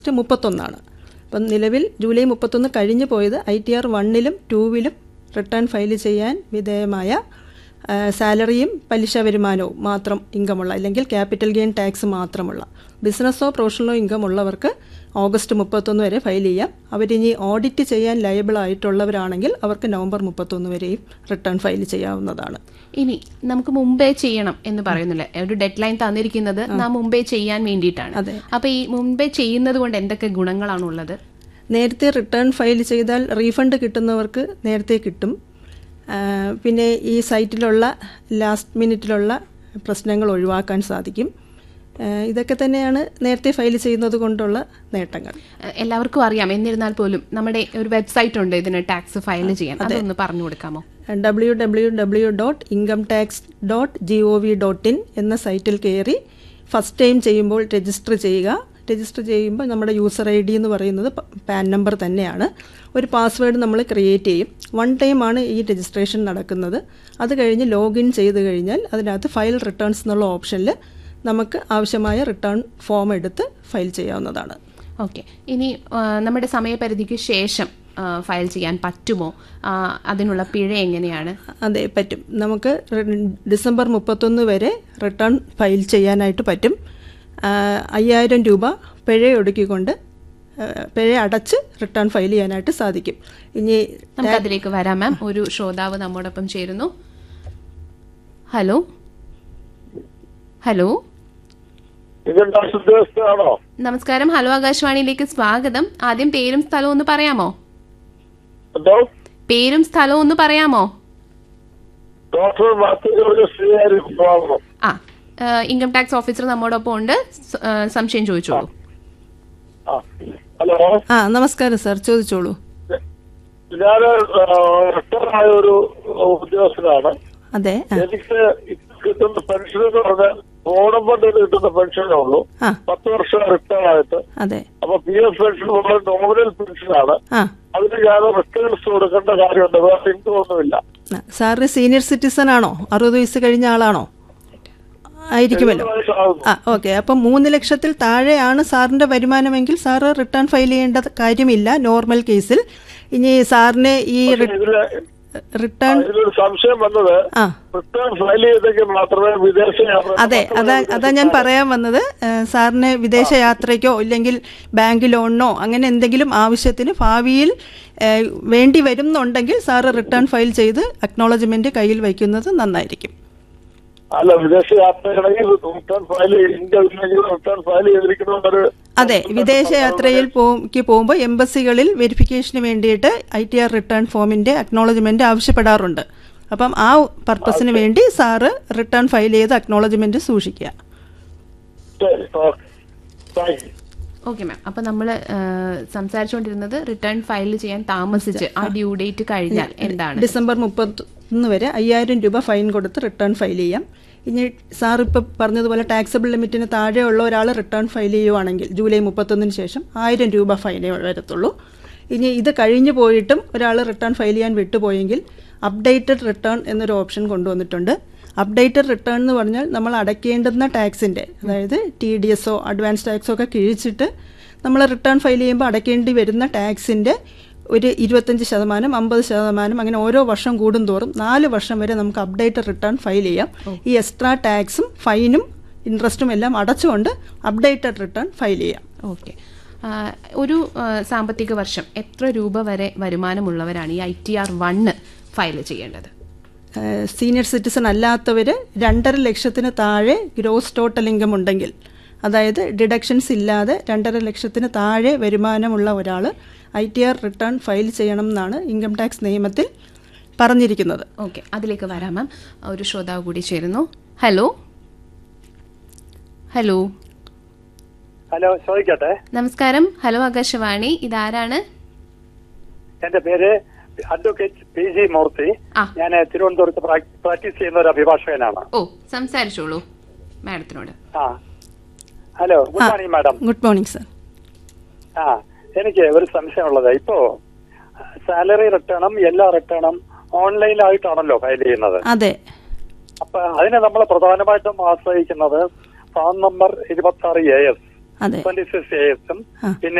August മുപ്പത്തൊന്നാണ് അപ്പം നിലവിൽ July മുപ്പത്തൊന്ന് കഴിഞ്ഞു പോയത് ഐ ടി ആർ വണ്ണിലും ടൂവിലും റിട്ടേൺ ഫയൽ ചെയ്യാൻ വിധേയമായ ആ, സാലറിയും പലിശ വരുമാനവും മാത്രം ഇൻകമുള്ള അല്ലെങ്കിൽ ക്യാപിറ്റൽ ഗെയിൻ ടാക്സ് മാത്രമുള്ള ബിസിനസ്സോ പ്രൊഫഷണലോ ഇൻകം ഉള്ളവർക്ക് ഓഗസ്റ്റ് മുപ്പത്തൊന്ന് വരെ ഫയൽ ചെയ്യാം അവരിനി ഓഡിറ്റ് ചെയ്യാൻ ലയബിൾ ആയിട്ടുള്ളവരാണെങ്കിൽ അവർക്ക് നവംബർ മുപ്പത്തൊന്ന് വരെയും റിട്ടേൺ ഫയൽ ചെയ്യാവുന്നതാണ് ഇനി നമുക്ക് മുമ്പേ ചെയ്യണം എന്ന് പറയുന്നില്ല ഒരു ഡെഡ് ലൈൻ തന്നിരിക്കുന്നത് നാം മുമ്പേ ചെയ്യാൻ വേണ്ടിയിട്ടാണ് അതെ. അപ്പൊ ഈ മുമ്പേ ചെയ്യുന്നത് കൊണ്ട് എന്തൊക്കെ ഗുണങ്ങളാണ് ഉള്ളത് നേരത്തെ റിട്ടേൺ ഫയൽ ചെയ്താൽ റീഫണ്ട് കിട്ടുന്നവർക്ക് നേരത്തെ കിട്ടും ആ, പിന്നെ ഈ സൈറ്റിലുള്ള ലാസ്റ്റ് മിനിറ്റിലുള്ള പ്രശ്നങ്ങൾ ഒഴിവാക്കാൻ സാധിക്കും ആ, ഇതൊക്കെ തന്നെയാണ് നേരത്തെ ഫയൽ ചെയ്യുന്നത് കൊണ്ടുള്ള നേട്ടങ്ങൾ ഏഹ് എല്ലാവർക്കും അറിയാം എന്നിരുന്നാൽ പോലും നമ്മുടെ ഒരു വെബ്സൈറ്റ് ഉണ്ട് ഇതിന് ടാക്സ് ഫയൽ ചെയ്യാൻ അതൊന്ന് പറഞ്ഞു കൊടുക്കാമോ W W W dot income tax dot G O V dot in എന്ന സൈറ്റിൽ കയറി ഫസ്റ്റ് ടൈം ചെയ്യുമ്പോൾ രജിസ്റ്റർ ചെയ്യുക രജിസ്റ്റർ ചെയ്യുമ്പോൾ നമ്മുടെ യൂസർ ഐ ഡി എന്ന് പറയുന്നത് പ- പാൻ നമ്പർ തന്നെയാണ് ഒരു പാസ്വേഡ് നമ്മൾ ക്രിയേറ്റ് ചെയ്യും വൺ ടൈമാണ് ഈ രജിസ്ട്രേഷൻ നടക്കുന്നത് അത് കഴിഞ്ഞ് ലോഗിൻ ചെയ്ത് കഴിഞ്ഞാൽ അതിനകത്ത് ഫയൽ റിട്ടേൺസ് എന്നുള്ള ഓപ്ഷനിൽ നമുക്ക് ആവശ്യമായ റിട്ടേൺ ഫോം എടുത്ത് ഫയൽ ചെയ്യാവുന്നതാണ് ഓക്കെ ഇനി ആ, നമ്മുടെ സമയപരിധിക്ക് ശേഷം ആ, ഫയൽ ചെയ്യാൻ പറ്റുമോ ആ, അതിനുള്ള പിഴ എങ്ങനെയാണ് അതെ പറ്റും നമുക്ക് റി- ഡിസംബർ മുപ്പത്തൊന്ന് വരെ റിട്ടേൺ ഫയൽ ചെയ്യാനായിട്ട് പറ്റും ആ, അയ്യായിരം രൂപ പിഴ ഒടുക്കിക്കൊണ്ട് ആ, പിഴ അടച്ച് റിട്ടേൺ ഫയൽ ചെയ്യാനായിട്ട് സാധിക്കും ഇനി നമുക്ക് അതിലേക്ക് വരാം മാം ഒരു ശ്രോതാവ് നമ്മോടൊപ്പം ചേരുന്നു ഹലോ ഹലോ ഇതെന്താ ഉദ്യോഗസ്ഥനാണോ നമസ്കാരം ഹലോ ആകാശവാണിയിലേക്ക് സ്വാഗതം ആദ്യം പേരും സ്ഥലവും ഒന്ന് പറയാമോ എന്തോ പേരും സ്ഥലവും ഒന്ന് പറയാമോ ഡോക്ടർ മാത്യു ശ്രീകാരി വിഭാഗം ആ ഏഹ്, ഇൻകം ടാക്സ് ഓഫീസർ നമ്മോടൊപ്പം ഉണ്ട് സ- ഏഹ്, സംശയം ചോദിച്ചോളൂ ആ ഹലോ ആ നമസ്കാരം സാർ ചോദിച്ചോളൂ ഞാൻ റിട്ടയർ ആയ ഒരു ഉദ്യോഗസ്ഥനാണ് അതെ ആ എനിക്ക് ഇപ്പൊ കിട്ടുന്ന പെൻഷൻ എന്ന് പറഞ്ഞാൽ ഓണം ഫണ്ടിൽ കിട്ടുന്ന പെൻഷനേ ഉള്ളൂ ആ പത്ത് വർഷം റിട്ടയർ ആയിട്ട് അതെ അപ്പൊ പി എഫ് പെൻഷൻ നമ്മുടെ നോമിനൽ പെൻഷനാണ് ആ അതിന് ഞാൻ റിട്ടേൺസ് കൊടുക്കേണ്ട കാര്യമുണ്ട് വേറെ ഇൻകം ഒന്നുമില്ല ആ, സാറ് സീനിയർ സിറ്റിസൺ ആണോ അറുപത് വയസ്സ് കഴിഞ്ഞ ആളാണോ ആയിരിക്കുമല്ലോ എഴുപത് വയസ്സാകുന്നു ആ ഓക്കെ അപ്പം മൂന്ന് ലക്ഷത്തിൽ താഴെയാണ് സാറിൻ്റെ വരുമാനമെങ്കിൽ സാറ് റിട്ടേൺ ഫയൽ ചെയ്യേണ്ട കാര്യമില്ല നോർമൽ കേസിൽ ഇനി സാറിന് ഈ റി- ഇതില് റിട്ടേൺ ഇതിലൊരു സംശയം വന്നത് ആ റിട്ടേൺ ഫയൽ ചെയ്തെങ്കിൽ മാത്രമേ വിദേശ യാത്ര അതെ അതാ അതാ ഞാൻ പറയാൻ വന്നത് ഏഹ്, സാറിന് വിദേശ യാത്രയ്ക്കോ ഇല്ലെങ്കിൽ ബാങ്ക് ലോണിനോ അങ്ങനെ എന്തെങ്കിലും ആവശ്യത്തിന് ഭാവിയിൽ ഏഹ്, വേണ്ടി വരുന്നുണ്ടെങ്കിൽ സാറ് റിട്ടേൺ ഫയൽ ചെയ്ത് അക്നോളജ്മെന്റ് കയ്യിൽ വയ്ക്കുന്നത് നന്നായിരിക്കും അല്ല വിദേശ യാത്രയാണെങ്കിൽ റിട്ടേൺ ഫയൽ ഇൻകം ഇല്ലെങ്കിൽ റിട്ടേൺ ഫയൽ ചെയ്തിരിക്കണമെന്നൊരു അതെ വിദേശ യാത്രയിൽ പോക്ക് പോകുമ്പോൾ എംബസികളിൽ വെരിഫിക്കേഷന് വേണ്ടിയിട്ട് ഐ ടി ആർ റിട്ടേൺ ഫോമിന്റെ അക്നോളജ്മെന്റ് ആവശ്യപ്പെടാറുണ്ട് അപ്പം ആ പർപ്പസിന് വേണ്ടി സാറ് റിട്ടേൺ ഫയൽ ചെയ്ത് അക്നോളജ്മെന്റ് സൂക്ഷിക്കുക ശരി okay thank you okay ma'am അപ്പൊ നമ്മൾ സംസാരിച്ചുകൊണ്ടിരുന്നത് റിട്ടേൺ ഫയൽ ചെയ്യാൻ താമസിച്ച് ആ ഡ്യൂ ഡേറ്റ് കഴിഞ്ഞാൽ എന്താണ് ഡിസംബർ മുപ്പത്തൊന്ന് വരെ അയ്യായിരം രൂപ ഫൈൻ കൊടുത്ത് റിട്ടേൺ ഫയൽ ചെയ്യാം ഇനി സാർ ഇപ്പോൾ പറഞ്ഞതുപോലെ ടാക്സബിൾ ലിമിറ്റിന് താഴെയുള്ള ഒരാൾ റിട്ടേൺ ഫയൽ ചെയ്യുവാണെങ്കിൽ ജൂലൈ മുപ്പത്തൊന്നിന് ശേഷം ആയിരം രൂപ ഫൈനേ വരത്തുള്ളൂ ഇനി ഇത് കഴിഞ്ഞു പോയിട്ടും ഒരാൾ റിട്ടേൺ ഫയൽ ചെയ്യാൻ വിട്ടുപോയെങ്കിൽ അപ്ഡേറ്റഡ് റിട്ടേൺ എന്നൊരു ഓപ്ഷൻ കൊണ്ടുവന്നിട്ടുണ്ട് അപ്ഡേറ്റഡ് റിട്ടേൺ എന്ന് പറഞ്ഞാൽ നമ്മൾ അടയ്ക്കേണ്ടുന്ന ടാക്സിൻ്റെ അതായത് ടി ഡി എസോ അഡ്വാൻസ് ടാക്സോ ഒക്കെ കിഴിച്ചിട്ട് നമ്മൾ റിട്ടേൺ ഫയൽ ചെയ്യുമ്പോൾ അടയ്ക്കേണ്ടി വരുന്ന ടാക്സിൻ്റെ ഒരു ഇരുപത്തഞ്ച് ശതമാനം അമ്പത് ശതമാനം അങ്ങനെ ഓരോ വർഷം കൂടുന്തോറും നാല് വർഷം വരെ നമുക്ക് അപ്ഡേറ്റഡ് റിട്ടേൺ ഫയൽ ചെയ്യാം ഈ എക്സ്ട്രാ ടാക്സും ഫൈനും ഇൻട്രസ്റ്റും എല്ലാം അടച്ചുകൊണ്ട് അപ്ഡേറ്റഡ് റിട്ടേൺ ഫയൽ ചെയ്യാം ഓക്കെ ഒരു ആ, സാമ്പത്തിക വർഷം എത്ര രൂപ വരെ വരുമാനമുള്ളവരാണ് ഈ I T R one file ചെയ്യേണ്ടത് സീനിയർ സിറ്റിസൺ അല്ലാത്തവർ രണ്ടര ലക്ഷത്തിന് താഴെ ഗ്രോസ് ടോട്ടൽ ഇൻകം ഉണ്ടെങ്കിൽ അതായത് ഡിഡക്ഷൻസ് ഇല്ലാതെ രണ്ടര ലക്ഷത്തിന് താഴെ വരുമാനമുള്ള ഒരാൾ I T R return file ചെയ്യണം എന്നാണ് ഇൻകം ടാക്സ് നിയമത്തിൽ പറഞ്ഞിരിക്കുന്നത് ഓക്കെ അതിലേക്ക് വരാം മാം ഒരു ശ്രോതാവ് കൂടി ചേരുന്നു ഹലോ ഹലോ ഹലോ ചോദിക്കട്ടെ നമസ്കാരം ഹലോ ആകാശവാണി ഇതാരാണ് എന്റെ പേര് അഡ്വക്കേറ്റ് പി ജി മൂർത്തി ആ. ഞാൻ തിരുവനന്തപുരത്ത് പ്രാക്- പ്രാക്ടീസ് ചെയ്യുന്ന ഒരു അഭിഭാഷകനാണ് ഓ സംസാരിച്ചോളൂ മാഡത്തിനോട് ആ hello good morning madam good morning sir ആ എനിക്ക് ഒരു സംശയമുള്ളത് ഇപ്പോ സാലറി റിട്ടേണും എല്ലാ റിട്ടേണും ഓൺലൈനായിട്ടാണല്ലോ ഫയൽ ചെയ്യുന്നത് അതെ അപ്പൊ അതിനെ നമ്മൾ പ്രധാനമായിട്ടും ആശ്രയിക്കുന്നത് ഫാം നമ്പർ ഇരുപത്തി ആറ് എ എസ് അതെ ട്വന്റി സിക്സ് എ എസും ആ. പിന്നെ